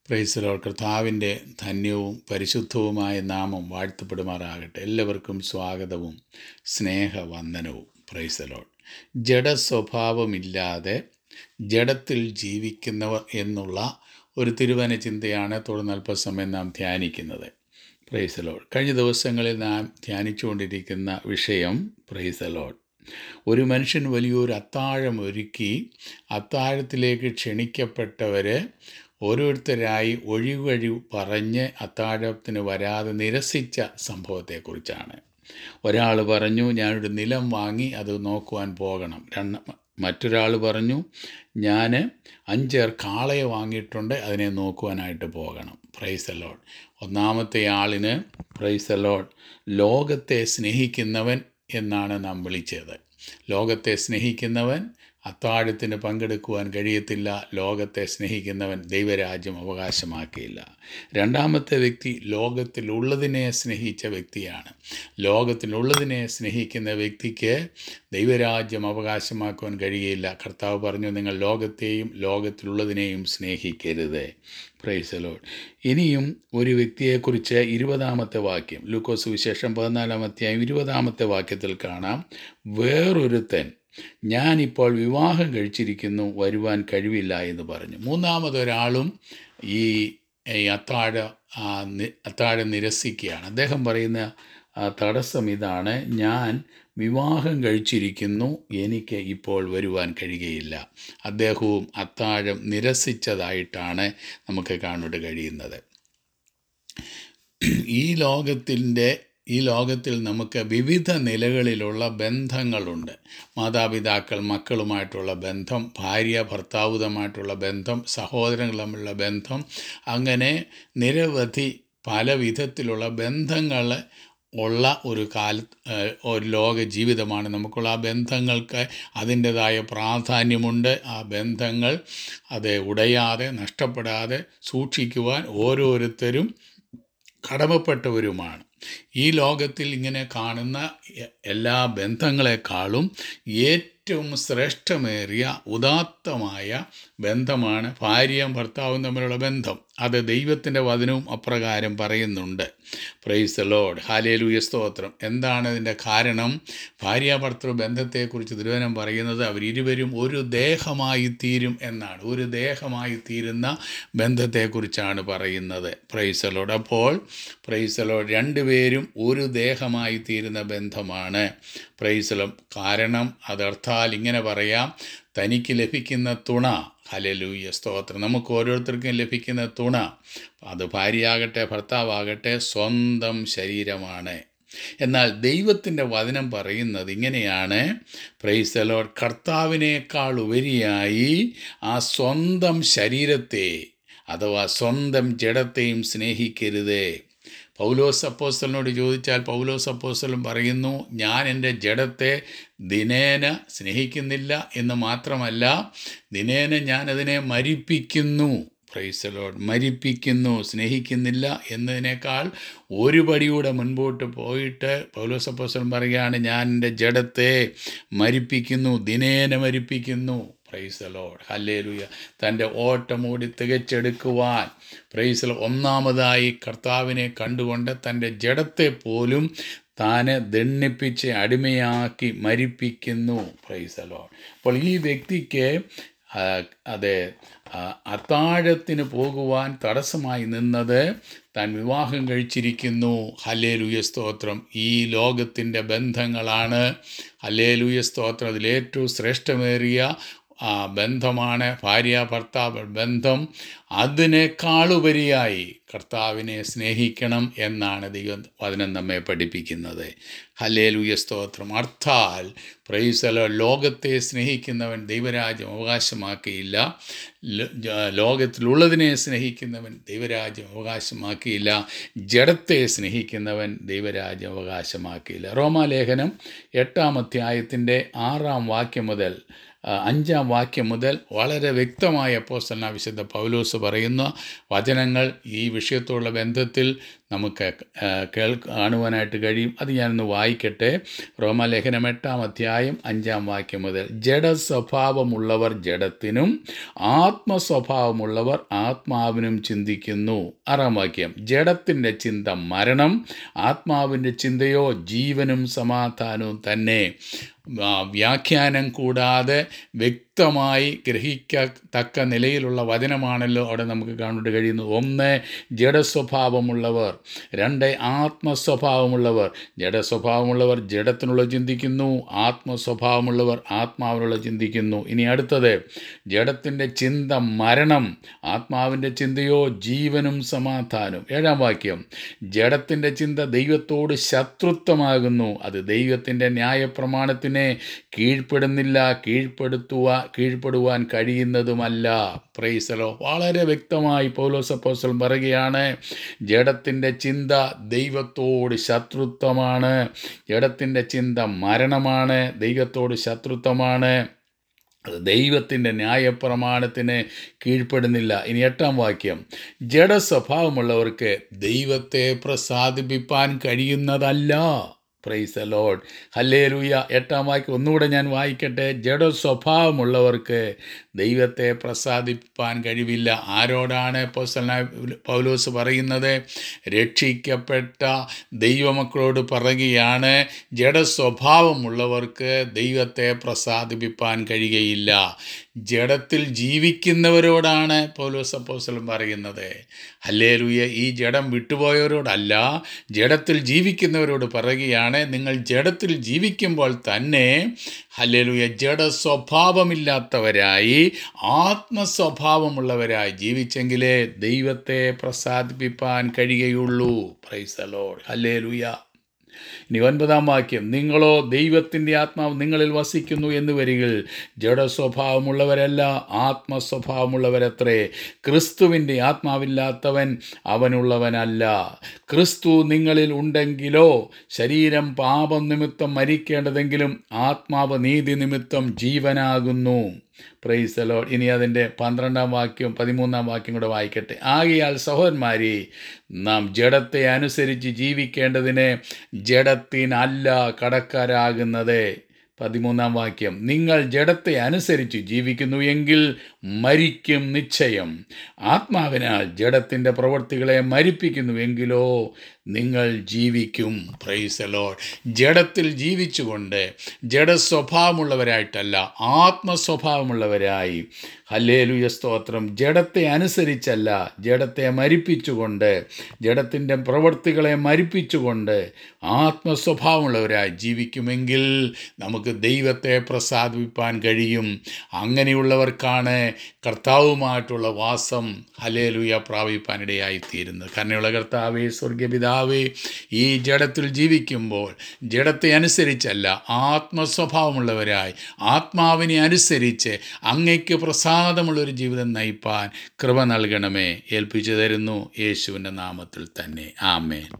പ്രൈസലോ കർത്താവിൻ്റെ ധന്യവും പരിശുദ്ധവുമായ നാമം വാഴ്ത്തപ്പെടുമാറാകട്ടെ എല്ലാവർക്കും സ്വാഗതവും സ്നേഹവന്ദനവും പ്രൈസലോ ജഡ സ്വഭാവമില്ലാതെ ജഡത്തിൽ ജീവിക്കുന്നവർ എന്നുള്ള ഒരു തിരുവന ചിന്തയാണ് തുടർന്ന് അല്പസമയം നാം ധ്യാനിക്കുന്നത് പ്രൈസലോഡ് കഴിഞ്ഞ ദിവസങ്ങളിൽ നാം ധ്യാനിച്ചുകൊണ്ടിരിക്കുന്ന വിഷയം പ്രൈസലോഡ് ഒരു മനുഷ്യൻ വലിയൊരു അത്താഴം ഒരുക്കി അത്താഴത്തിലേക്ക് ക്ഷണിക്കപ്പെട്ടവരെ ഓരോരുത്തരായി ഒഴിവഴി പറഞ്ഞ് അത്താഴത്തിന് വരാതെ നിരസിച്ച സംഭവത്തെക്കുറിച്ചാണ് ഒരാൾ പറഞ്ഞു ഞാനൊരു നിലം വാങ്ങി അത് നോക്കുവാൻ പോകണം രണ്ട് മറ്റൊരാൾ പറഞ്ഞു ഞാൻ അഞ്ചേർ കാളയെ വാങ്ങിയിട്ടുണ്ട് അതിനെ നോക്കുവാനായിട്ട് പോകണം പ്രൈസ് അലോഡ് ഒന്നാമത്തെ ആളിന് പ്രൈസ് അലോഡ് ലോകത്തെ സ്നേഹിക്കുന്നവൻ എന്നാണ് നാം വിളിച്ചത് ലോകത്തെ സ്നേഹിക്കുന്നവൻ അത്താഴത്തിന് പങ്കെടുക്കുവാൻ കഴിയത്തില്ല ലോകത്തെ സ്നേഹിക്കുന്നവൻ ദൈവരാജ്യം അവകാശമാക്കിയില്ല രണ്ടാമത്തെ വ്യക്തി ലോകത്തിലുള്ളതിനെ സ്നേഹിച്ച വ്യക്തിയാണ് ലോകത്തിലുള്ളതിനെ സ്നേഹിക്കുന്ന വ്യക്തിക്ക് ദൈവരാജ്യം അവകാശമാക്കുവാൻ കഴിയില്ല കർത്താവ് പറഞ്ഞു നിങ്ങൾ ലോകത്തെയും ലോകത്തിലുള്ളതിനെയും സ്നേഹിക്കരുത് പ്രൈസലോഡ് ഇനിയും ഒരു വ്യക്തിയെക്കുറിച്ച് ഇരുപതാമത്തെ വാക്യം ലൂക്കോസ് വിശേഷം പതിനാലാമത്തെ ഇരുപതാമത്തെ വാക്യത്തിൽ കാണാം വേറൊരുത്തൻ ഞാനിപ്പോൾ വിവാഹം കഴിച്ചിരിക്കുന്നു വരുവാൻ കഴിവില്ല എന്ന് പറഞ്ഞു മൂന്നാമതൊരാളും ഈ ഈ അത്താഴ ആ, നി- അത്താഴം നിരസിക്കുകയാണ് അദ്ദേഹം പറയുന്ന ആ, തടസ്സം ഇതാണ് ഞാൻ വിവാഹം കഴിച്ചിരിക്കുന്നു എനിക്ക് ഇപ്പോൾ വരുവാൻ കഴിയുകയില്ല അദ്ദേഹവും അത്താഴം നിരസിച്ചതായിട്ടാണ് നമുക്ക് കാണുവാൻ കഴിയുന്നത് ഈ ലോകത്തിൻ്റെ ഈ ലോകത്തിൽ നമുക്ക് വിവിധ നിലകളിലുള്ള ബന്ധങ്ങളുണ്ട് മാതാപിതാക്കൾ മക്കളുമായിട്ടുള്ള ബന്ധം ഭാര്യ ഭർത്താവുതമായിട്ടുള്ള ബന്ധം സഹോദരങ്ങൾ തമ്മിലുള്ള ബന്ധം അങ്ങനെ നിരവധി പല വിധത്തിലുള്ള ബന്ധങ്ങൾ ഉള്ള ഒരു കാല ഏഹ് ഒരു ലോക ജീവിതമാണ് നമുക്കുള്ള ആ ബന്ധങ്ങൾക്ക് അതിൻ്റെതായ പ്രാധാന്യമുണ്ട് ആ ബന്ധങ്ങൾ അത് ഉടയാതെ നഷ്ടപ്പെടാതെ സൂക്ഷിക്കുവാൻ ഓരോരുത്തരും കടമപ്പെട്ടവരുമാണ് ഈ ലോകത്തിൽ ഇങ്ങനെ കാണുന്ന എ- എല്ലാ ബന്ധങ്ങളെക്കാളും ഏറ്റവും ശ്രേഷ്ഠമേറിയ ഉദാത്തമായ ബന്ധമാണ് ഭാര്യയും ഭർത്താവും തമ്മിലുള്ള ബന്ധം അത് ദൈവത്തിൻ്റെ വചനവും അപ്രകാരം പറയുന്നുണ്ട് പ്രൈസ് ലോഡ് ഹാലേലൂയ സ്തോത്രം എന്താണ് ഇതിൻ്റെ കാരണം ഭാര്യ ഭർത്തൃ ബന്ധത്തെക്കുറിച്ച് തിരുവനം പറയുന്നത് അവരിരുവരും ഒരു ദേഹമായി തീരും എന്നാണ് ഒരു ദേഹമായി തീരുന്ന ബന്ധത്തെക്കുറിച്ചാണ് പറയുന്നത് പ്രൈസ് ലോഡ് അപ്പോൾ പ്രൈസ് ലോഡ് രണ്ടുപേരും ഒരു ദേഹമായി തീരുന്ന ബന്ധമാണ് പ്രൈസലം കാരണം അതർത്ഥാൽ ഇങ്ങനെ പറയാം തനിക്ക് ലഭിക്കുന്ന തുണ ഹലലൂയ സ്തോത്രം നമുക്ക് ഓരോരുത്തർക്കും ലഭിക്കുന്ന തുണ അത് ഭാര്യയാകട്ടെ ഭർത്താവാകട്ടെ സ്വന്തം ശരീരമാണ് എന്നാൽ ദൈവത്തിൻ്റെ വചനം പറയുന്നത് ഇങ്ങനെയാണ് പ്രൈസലോഡ് കർത്താവിനേക്കാൾ ഉപരിയായി ആ സ്വന്തം ശരീരത്തെ അഥവാ സ്വന്തം ജഡത്തെയും സ്നേഹിക്കരുതേ പൗലോസ് അപ്പോസ്തലിനോട് ചോദിച്ചാൽ പൗലോസ് അപ്പോസ്തലൻ പറയുന്നു ഞാൻ എൻ്റെ ജഡത്തെ ദിനേന സ്നേഹിക്കുന്നില്ല എന്ന് മാത്രമല്ല ദിനേന ഞാൻ അതിനെ മരിപ്പിക്കുന്നു പ്രൈസലോഡ് മരിപ്പിക്കുന്നു സ്നേഹിക്കുന്നില്ല എന്നതിനേക്കാൾ ഒരു പടിയൂടെ മുൻപോട്ട് പോയിട്ട് പൗലോസ് അപ്പോസ്തലൻ പറയുകയാണ് ഞാൻ എൻ്റെ ജഡത്തെ മരിപ്പിക്കുന്നു ദിനേന മരിപ്പിക്കുന്നു പ്രൈസ് ലോഡ് ഹല്ലേലൂയ തൻ്റെ ഓട്ടമോടി തികച്ചെടുക്കുവാൻ പ്രൈസ് ഒന്നാമതായി കർത്താവിനെ കണ്ടുകൊണ്ട് തൻ്റെ ജഡത്തെ പോലും താനെ ദണ്ണിപ്പിച്ച് അടിമയാക്കി മരിപ്പിക്കുന്നു പ്രൈസ് ലോഡ് അപ്പോൾ ഈ വ്യക്തിക്ക് ആ, അതെ ആ, അത്താഴത്തിന് പോകുവാൻ തടസ്സമായി നിന്നത് താൻ വിവാഹം കഴിച്ചിരിക്കുന്നു ഹല്ലേലൂയ സ്തോത്രം ഈ ലോകത്തിൻ്റെ ബന്ധങ്ങളാണ് ഹല്ലേലൂയ സ്തോത്രം അതിലേറ്റവും ശ്രേഷ്ഠമേറിയ ആ ബന്ധമാണ് ഭാര്യ ഭർത്താവ് ബന്ധം അതിനേക്കാളുപരിയായി കർത്താവിനെ സ്നേഹിക്കണം എന്നാണ് ദൈവം വചനം നമ്മെ പഠിപ്പിക്കുന്നത് ഹല്ലേലൂയ സ്തോത്രം അർത്ഥാൽ പ്രൈസല ലോകത്തെ സ്നേഹിക്കുന്നവൻ ദൈവരാജ്യം അവകാശമാക്കിയില്ല ലോ- ജ- ലോകത്തിലുള്ളതിനെ സ്നേഹിക്കുന്നവൻ ദൈവരാജ്യം അവകാശമാക്കിയില്ല ജഡത്തെ സ്നേഹിക്കുന്നവൻ ദൈവരാജ്യം അവകാശമാക്കിയില്ല റോമാലേഖനം എട്ടാം അധ്യായത്തിൻ്റെ ആറാം വാക്യം മുതൽ ആ, അഞ്ചാം വാക്യം മുതൽ വളരെ വ്യക്തമായ അപ്പോസ്തലനായ വിശുദ്ധ പൗലോസ് പൗലോസ് പറയുന്ന വചനങ്ങൾ ഈ വിഷയത്തോടുള്ള ബന്ധത്തിൽ നമുക്ക് ആ, കേൾ കാണുവാനായിട്ട് കഴിയും അത് ഞാനൊന്ന് വായിക്കട്ടെ റോമാലേഖനം എട്ടാം അധ്യായം അഞ്ചാം വാക്യം മുതൽ ജഡ സ്വഭാവമുള്ളവർ ജഡത്തിനും ആത്മസ്വഭാവമുള്ളവർ ആത്മാവിനും ചിന്തിക്കുന്നു ആറാം വാക്യം ജഡത്തിൻ്റെ ചിന്ത മരണം ആത്മാവിൻ്റെ ചിന്തയോ ജീവനും സമാധാനവും തന്നെ ആ, വ്യാഖ്യാനം കൂടാതെ വ്യക്തമായി ഗ്രഹിക്കത്തക്ക നിലയിലുള്ള വചനമാണല്ലോ അവിടെ നമുക്ക് കാണാൻ കഴിയുന്നത് ഒന്ന് ജഡസ്വഭാവമുള്ളവർ രണ്ട് ആത്മസ്വഭാവമുള്ളവർ ജഡസ്വഭാവമുള്ളവർ ജഡത്തിനുള്ള ചിന്തിക്കുന്നു ആത്മസ്വഭാവമുള്ളവർ ആത്മാവിനുള്ള ചിന്തിക്കുന്നു ഇനി അടുത്തത് ജഡത്തിൻ്റെ ചിന്ത മരണം ആത്മാവിൻ്റെ ചിന്തയോ ജീവനും സമാധാനവും ഏഴാം വാക്യം ജഡത്തിൻ്റെ ചിന്ത ദൈവത്തോട് ശത്രുത്വമാകുന്നു അത് ദൈവത്തിൻ്റെ ന്യായപ്രമാണത്തിനെ കീഴ്പ്പെടുന്നില്ല കീഴ്പ്പെടുത്തുക കീഴ്പ്പെടുവാൻ കഴിയുന്നതുമല്ല പ്രൈസലോ വളരെ വ്യക്തമായി പൗലോസപ്പോസൽ പറയുകയാണ് ജഡത്തിൻ്റെ ചിന്ത ദൈവത്തോട് ശത്രുത്വമാണ് ജഡത്തിൻ്റെ ചിന്ത മരണമാണ് ദൈവത്തോട് ശത്രുത്വമാണ് അത് ദൈവത്തിൻ്റെ ന്യായപ്രമാണത്തിന് കീഴ്പ്പെടുന്നില്ല ഇനി എട്ടാം വാക്യം ജഡസ്വഭാവമുള്ളവർക്ക് ദൈവത്തെ പ്രസാദിപ്പിപ്പാൻ കഴിയുന്നതല്ല പ്രൈസ് ലോഡ് ഹല്ലേലൂയ എട്ടാം വാക്യം ഒന്നുകൂടെ ഞാൻ വായിക്കട്ടെ ജഡസ്വഭാവമുള്ളവർക്ക് ദൈവത്തെ പ്രസാദിപ്പാൻ കഴിവില്ല ആരോടാണ് അപ്പോസ്തലനായ പൗലോസ് പറയുന്നത് രക്ഷിക്കപ്പെട്ട ദൈവമക്കളോട് പറയുകയാണ് ജഡസ്വഭാവമുള്ളവർക്ക് ദൈവത്തെ പ്രസാദിപ്പിപ്പാൻ കഴിയുകയില്ല ജഡത്തിൽ ജീവിക്കുന്നവരോടാണ് പൗലോസ് അപ്പോസ്തലൻ പറയുന്നത് ഹല്ലേലൂയ ഈ ജഡം വിട്ടുപോയവരോടല്ല ജഡത്തിൽ ജീവിക്കുന്നവരോട് പറയുകയാണ് നിങ്ങൾ ജഡത്തിൽ ജീവിക്കുമ്പോൾ തന്നെ ഹല്ലേലൂയ ജഡ സ്വഭാവമില്ലാത്തവരായി ആത്മസ്വഭാവമുള്ളവരായി ജീവിച്ചെങ്കിലേ ദൈവത്തെ പ്രസാദിപ്പിപ്പാൻ കഴിയുകയുള്ളൂ പ്രൈസ് ലോഡ് ഹല്ലേലൂയ ഇനി ഒൻപതാം വാക്യം നിങ്ങളോ ദൈവത്തിൻ്റെ ആത്മാവ് നിങ്ങളിൽ വസിക്കുന്നു എന്ന് വരികിൽ ജഡസ്വഭാവമുള്ളവരല്ല ആത്മസ്വഭാവമുള്ളവരത്രേ ക്രിസ്തുവിൻ്റെ ആത്മാവില്ലാത്തവൻ അവനുള്ളവനല്ല ക്രിസ്തു നിങ്ങളിൽ ഉണ്ടെങ്കിലോ ശരീരം പാപം നിമിത്തം മരിക്കേണ്ടതെങ്കിലും ആത്മാവ് നീതി നിമിത്തം ജീവനാകുന്നു പ്രൈസ് ലോഡ് ഇനി അതിൻ്റെ പന്ത്രണ്ടാം വാക്യവും പതിമൂന്നാം വാക്യം കൂടെ വായിക്കട്ടെ ആകയാൽ സഹോദരന്മാരെ നാം ജഡത്തെ അനുസരിച്ച് ജീവിക്കേണ്ടതിന് ജഡത്തിനല്ല കടക്കാരാകുന്നത് പതിമൂന്നാം വാക്യം നിങ്ങൾ ജഡത്തെ അനുസരിച്ച് ജീവിക്കുന്നു എങ്കിൽ മരിക്കും നിശ്ചയം ആത്മാവിനാൽ ജഡത്തിൻ്റെ പ്രവൃത്തികളെ മരിപ്പിക്കുന്നുവെങ്കിലോ നിങ്ങൾ ജീവിക്കും പ്രൈസ് ലോഡ് ജഡത്തിൽ ജീവിച്ചുകൊണ്ട് ജഡസ്വഭാവമുള്ളവരായിട്ടല്ല ആത്മസ്വഭാവമുള്ളവരായി ഹല്ലേലുയ സ്തോത്രം ജഡത്തെ അനുസരിച്ചല്ല ജഡത്തെ മരിപ്പിച്ചുകൊണ്ട് ജഡത്തിൻ്റെ പ്രവൃത്തികളെ മരിപ്പിച്ചുകൊണ്ട് ആത്മസ്വഭാവമുള്ളവരായി ജീവിക്കുമെങ്കിൽ നമുക്ക് ദൈവത്തെ പ്രസാദിപ്പിക്കാൻ കഴിയും അങ്ങനെയുള്ളവർക്കാണ് കർത്താവുമായിട്ടുള്ള വാസം ഹലേലുയ പ്രാപിപ്പാനിടയായിത്തീരുന്നത് കരുണയുള്ള കർത്താവേ സ്വർഗപിതാവേ ഈ ജഡത്തിൽ ജീവിക്കുമ്പോൾ ജഡത്തെ അനുസരിച്ചല്ല ആത്മസ്വഭാവമുള്ളവരായി ആത്മാവിനെ അനുസരിച്ച് അങ്ങയ്ക്ക് പ്രസാദമുള്ളൊരു ജീവിതം നയിപ്പാൻ കൃപ നൽകണമേ ഏൽപ്പിച്ചു തരുന്നു യേശുവിൻ്റെ നാമത്തിൽ തന്നെ ആമേൻ